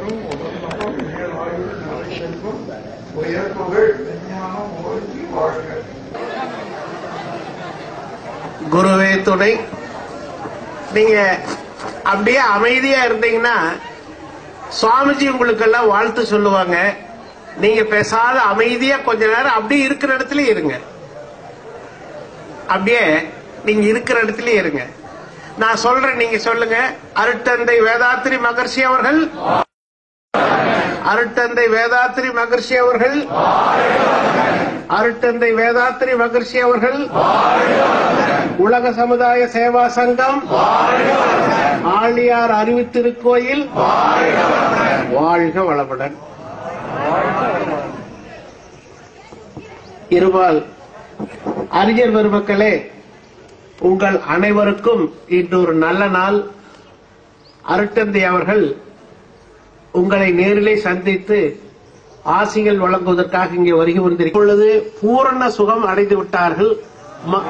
வரும் உடல்நலம் உயர்வாய்வு நிறை செல்வம் உயர் புகழ் விஞ்ஞானம் ஓங்கி வாழ்க குருவே துணை நீங்க அப்படியே அமைதியா இருந்தீங்கன்னா சுவாமிஜி உங்களுக்கெல்லாம் வாழ்த்து சொல்லுவாங்க நீங்க பேசாத அமைதியா கொஞ்ச நேரம் அப்படியே இருக்கிற இடத்துல இருங்க அப்படியே நீங்க இருக்கிற இடத்துல இருங்க நான் சொல்றேன் நீங்க சொல்லுங்க அருட்டந்தை வேதாத்திரி மகர்ஷி அவர்கள் அருட்டந்தை வேதாத்திரி மகர்ஷி அவர்கள் அருட்டந்தை வேதாத்திரி மகர்ஷி அவர்கள் உலக சமுதாய சேவா சங்கம் ஆழியார் அறிவித்திருக்கோயில் வாழ்க வளமுடன் இருபால் அறிஞர் பெருமக்களே உங்கள் அனைவருக்கும் இன்று ஒரு நல்ல நாள் அருட்டந்தை அவர்கள் உங்களை நேரிலே சந்தித்து ஆசிகள் வழங்குவதற்காக இங்கே வருகை வந்திருக்கும் பொழுது பூரண சுகம் அடைந்து விட்டார்கள் ம-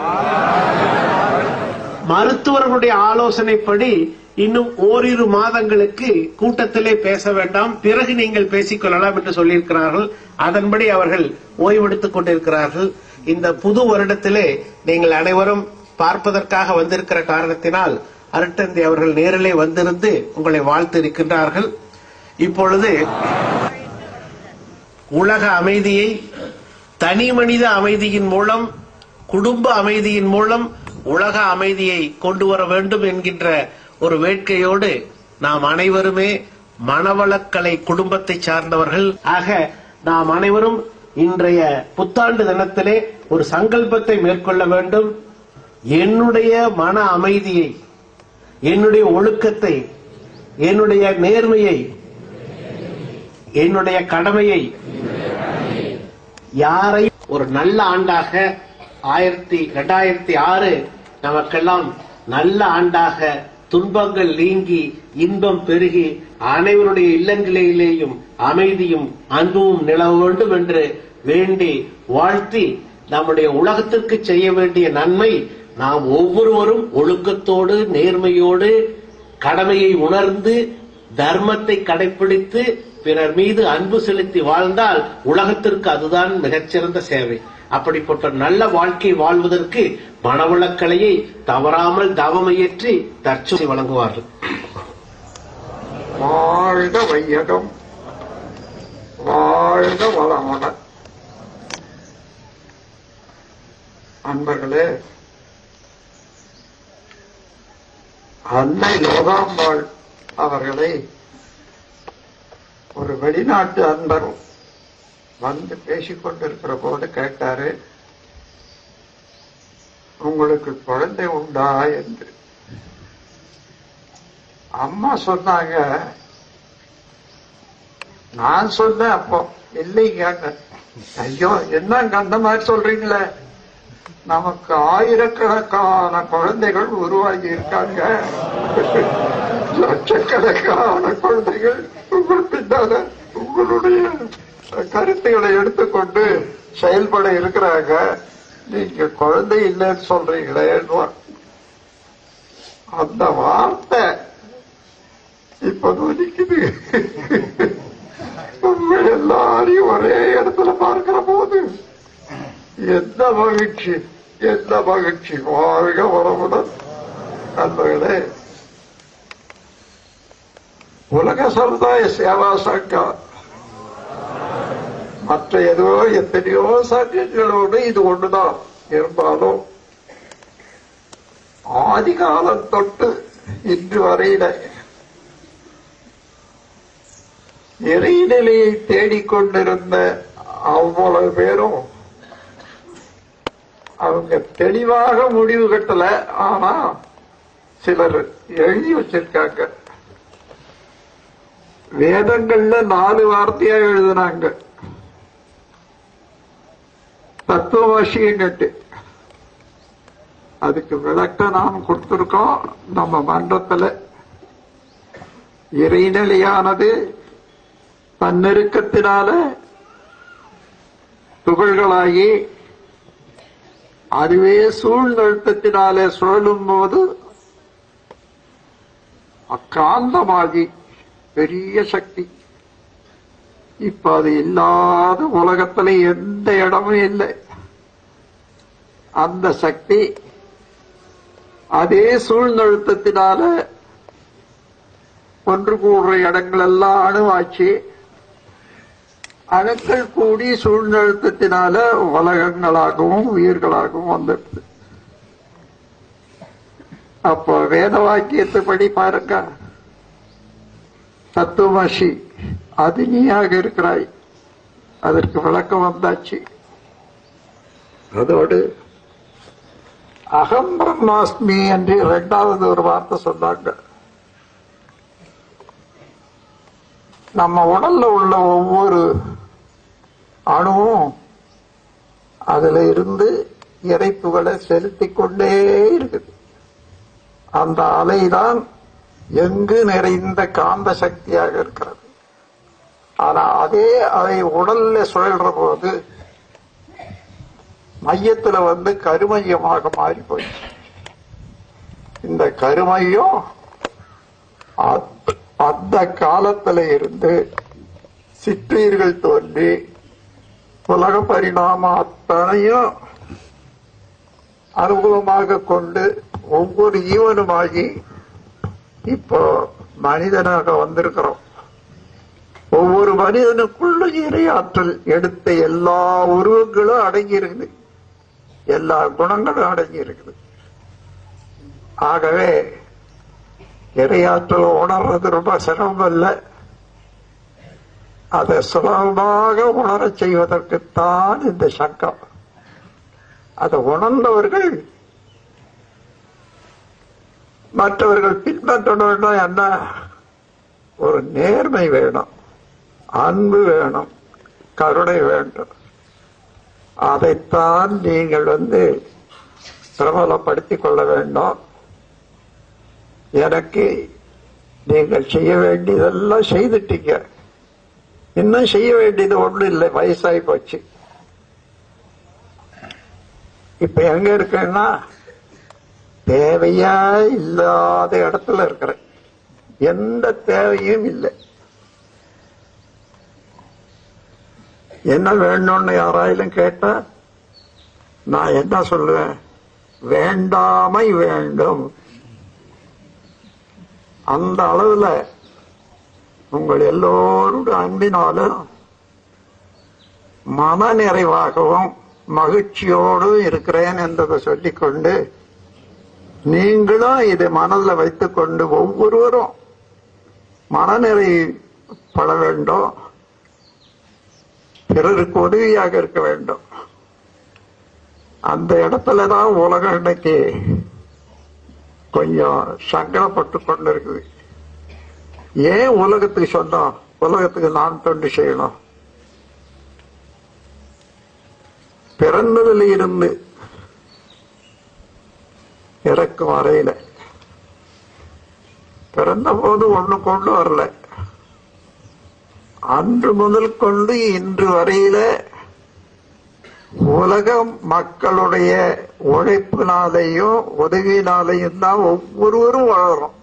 மருத்துவர்களுடைய ஆலோசனைப்படி இன்னும் ஓரிரு மாதங்களுக்கு கூட்டத்திலே பேச வேண்டாம் பிறகு நீங்கள் பேசிக் கொள்ளலாம் என்று சொல்லியிருக்கிறார்கள் அதன்படி அவர்கள் ஓய்வெடுத்துக் கொண்டிருக்கிறார்கள் இந்த புது வருடத்திலே நீங்கள் அனைவரும் பார்ப்பதற்காக வந்திருக்கிற காரணத்தினால் அருட்டந்தி அவர்கள் நேரிலே வந்திருந்து உங்களை வாழ்த்து இருக்கின்றார்கள் இப்பொழுது உலக அமைதியை தனி மனித அமைதியின் மூலம் குடும்ப அமைதியின் மூலம் உலக அமைதியை கொண்டு வர வேண்டும் என்கின்ற ஒரு வேட்கையோடு நாம் அனைவருமே மனவளக்கலை குடும்பத்தை சார்ந்தவர்கள் ஆக நாம் அனைவரும் இன்றைய புத்தாண்டு தினத்திலே ஒரு சங்கல்பத்தை மேற்கொள்ள வேண்டும் என்னுடைய மன அமைதியை என்னுடைய ஒழுக்கத்தை என்னுடைய நேர்மையை என்னுடைய கடமையை யாரை ஒரு நல்ல ஆண்டாக ஆயிரத்தி இரண்டாயிரத்தி ஆறு நமக்கெல்லாம் நல்ல ஆண்டாக துன்பங்கள் நீங்கி இன்பம் பெருகி அனைவருடைய இல்லங்களிலேயும் அமைதியும் அன்பும் நிலவ வேண்டும் என்று வேண்டி வாழ்த்தி நம்முடைய உலகத்திற்கு செய்ய வேண்டிய நன்மை நாம் ஒவ்வொருவரும் ஒழுக்கத்தோடு நேர்மையோடு கடமையை உணர்ந்து தர்மத்தை கடைபிடித்து பிறர் மீது அன்பு செலுத்தி வாழ்ந்தால் உலகத்திற்கு அதுதான் மிகச்சிறந்த சேவை அப்படிப்பட்ட நல்ல வாழ்க்கை வாழ்வதற்கு மனவளக்கலையை தவறாமல் தவமையற்றி தற்சொலை வழங்குவார்கள் வாழ்க வையகம் வாழ்க வளமுடன் அன்பர்களே அன்னை லோகாம்பாள் அவர்களை ஒரு வெளிநாட்டு அன்பர் வந்து பேசிக் கொண்டிருக்கிற போது கேட்டாரு உங்களுக்கு குழந்தை உண்டா என்று அம்மா சொன்னாங்க நான் சொன்னேன் அப்போ இல்லைங்க ஐயோ என்னங்க அந்த மாதிரி சொல்றீங்களே நமக்கு ஆயிரக்கணக்கான குழந்தைகள் உருவாகி இருக்காங்க லட்சக்கணக்கான குழந்தைகள் உங்கள் பின்னால உங்களுடைய கருத்துக்களை எடுத்துக்கொண்டு செயல்பட இருக்கிறாங்க நீங்க குழந்தை இல்லைன்னு சொல்றீங்களே அந்த வார்த்தை இப்ப நொதிக்குது உங்க எல்லாரையும் ஒரே இடத்துல பார்க்கிற போது எந்த மகிழ்ச்சி எந்த மகிழ்ச்சி வாழ்க வளமுடன் அன்பர்களே உலக சமுதாய சேவா சங்கம் மற்ற ஏதோ எத்தனையோ சங்கங்களோடு இது ஒண்ணுதான் இருந்தாலும் ஆதி காலம் தொட்டு இன்று வரையில இறைநிலையை தேடிக்கொண்டிருந்த அவ்வளவு பேரும் அவங்க தெளிவாக முடிவு கட்டல ஆனா சிலர் எழுதி வச்சிருக்காங்க வேதங்கள்ல நாலு வார்த்தையா எழுதுனாங்க தத்துவவாசியங்கட்டு அதுக்கு விளக்கம் நாம் கொடுத்திருக்கோம் நம்ம மன்றத்துல இறைநிலையானது தன்னெருக்கத்தினால துகள்களாகி அதுவே சூழ்நிறுத்தத்தினாலே சுழலும் போது அக்காந்தமாகி பெரிய சக்தி இப்ப அது இல்லாத உலகத்துல எந்த இடமும் இல்லை அந்த சக்தி அதே சூழ்நிறுத்தத்தினால ஒன்று கூடுற இடங்கள் எல்லாம் அணுவாச்சு அணுக்கள் கூடி சூழ்நிறுத்தத்தினால உலகங்களாகவும் உயிர்களாகவும் வந்துடுது அப்போ வேத வாக்கியத்தைப்படி பாருங்க தத்துவமசி அது நீயாக இருக்கிறாய் அதற்கு விளக்கம் வந்தாச்சு அதோடு அகம் பிரம்மாஸ்மி என்று இரண்டாவது ஒரு வார்த்தை சொன்னாங்க நம்ம உடல்ல உள்ள ஒவ்வொரு அணுவும் அதுல இருந்து இறைப்புகளை செலுத்திக் கொண்டே இருக்குது அந்த அலைதான் எங்கு நிறைந்த காந்த சக்தியாக இருக்கிறது ஆனா அதே அலை உடல்ல சுழல்ற போது மையத்துல வந்து கருமையமாக மாறி போயிடுச்சு இந்த கருமையம் அத்- அந்த காலத்துல இருந்து சிற்றுயிர்கள் தோன்றி உலக பரிணாமம் அத்தனையும் அனுபவமாக கொண்டு ஒவ்வொரு ஈவனுமாகி இப்போ மனிதனாக வந்திருக்கிறோம் ஒவ்வொரு மனிதனுக்குள்ள இறையாற்றல் எடுத்த எல்லா உருவங்களும் அடங்கி இருக்குது எல்லா குணங்களும் அடங்கி இருக்குது ஆகவே இறையாற்றல் உணர்றது ரொம்ப சிரமம் இல்லை அதை சுலபமாக உணரச் செய்வதற்குத்தான் இந்த சங்கம் அதை உணர்ந்தவர்கள் மற்றவர்கள் பின்பற்றணும்னா என்ன ஒரு நேர்மை வேணும் அன்பு வேணும் கருணை வேண்டும் அதைத்தான் நீங்கள் வந்து பிரபலப்படுத்திக் கொள்ள வேண்டும் எனக்கு நீங்கள் செய்ய வேண்டியதெல்லாம் செய்துட்டீங்க இன்னும் செய்ய வேண்டியது ஒண்ணும் இல்லை வயசாகி போச்சு இப்ப எங்க இருக்கேன்னா தேவையா இல்லாத இடத்துல இருக்கிறேன் எந்த தேவையும் இல்லை என்ன வேணும்னு யாராயிலும் கேட்டா நான் என்ன சொல்லுவேன் வேண்டாமை வேண்டும் அந்த அளவுல உங்கள் எல்லோருடைய அன்பினாலும் மன நிறைவாகவும் மகிழ்ச்சியோடு இருக்கிறேன் என்றதை சொல்லிக்கொண்டு நீங்களும் இதை மனதில் வைத்துக்கொண்டு ஒவ்வொருவரும் மனநிறை பட வேண்டும் பிறருக்கு உதவியாக இருக்க வேண்டும் அந்த இடத்துல தான் உலகம் இன்னைக்கு கொஞ்சம் சங்கடப்பட்டு கொண்டு இருக்குது ஏன் உலகத்துக்கு சொன்னோம் உலகத்துக்கு நான் தொண்டு செய்யணும் பிறந்ததுல இருந்து இறக்கும் வரையில பிறந்த போது ஒண்ணு கொண்டு வரல அன்று முதல் கொண்டு இன்று வரையில உலக மக்களுடைய உழைப்பினாலேயும் உதவியினாலேயும் தான் ஒவ்வொருவரும் வளரும்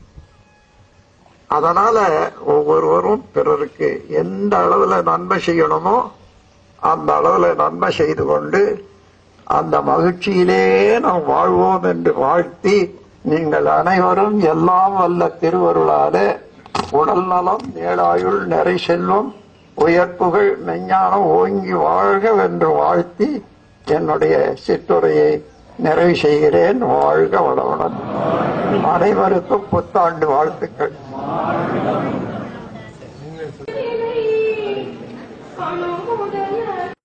அதனால ஒவ்வொருவரும் பிறருக்கு எந்த அளவுல நன்மை செய்யணுமோ அந்த அளவுல நன்மை செய்து கொண்டு அந்த மகிழ்ச்சியிலே நாம் வாழ்வோம் என்று வாழ்த்தி நீங்கள் அனைவரும் எல்லாம் வல்ல திருவருளாலே உடல் நலம் நீளாயுள் நிறை செல்வம் உயர்ப்புகள் மெஞ்ஞானம் ஓங்கி வாழ்க என்று வாழ்த்தி என்னுடைய சிற்றுரையை நிறைவு செய்கிறேன் வாழ்க வளமுடன் அனைவருக்கும் புத்தாண்டு வாழ்த்துக்கள்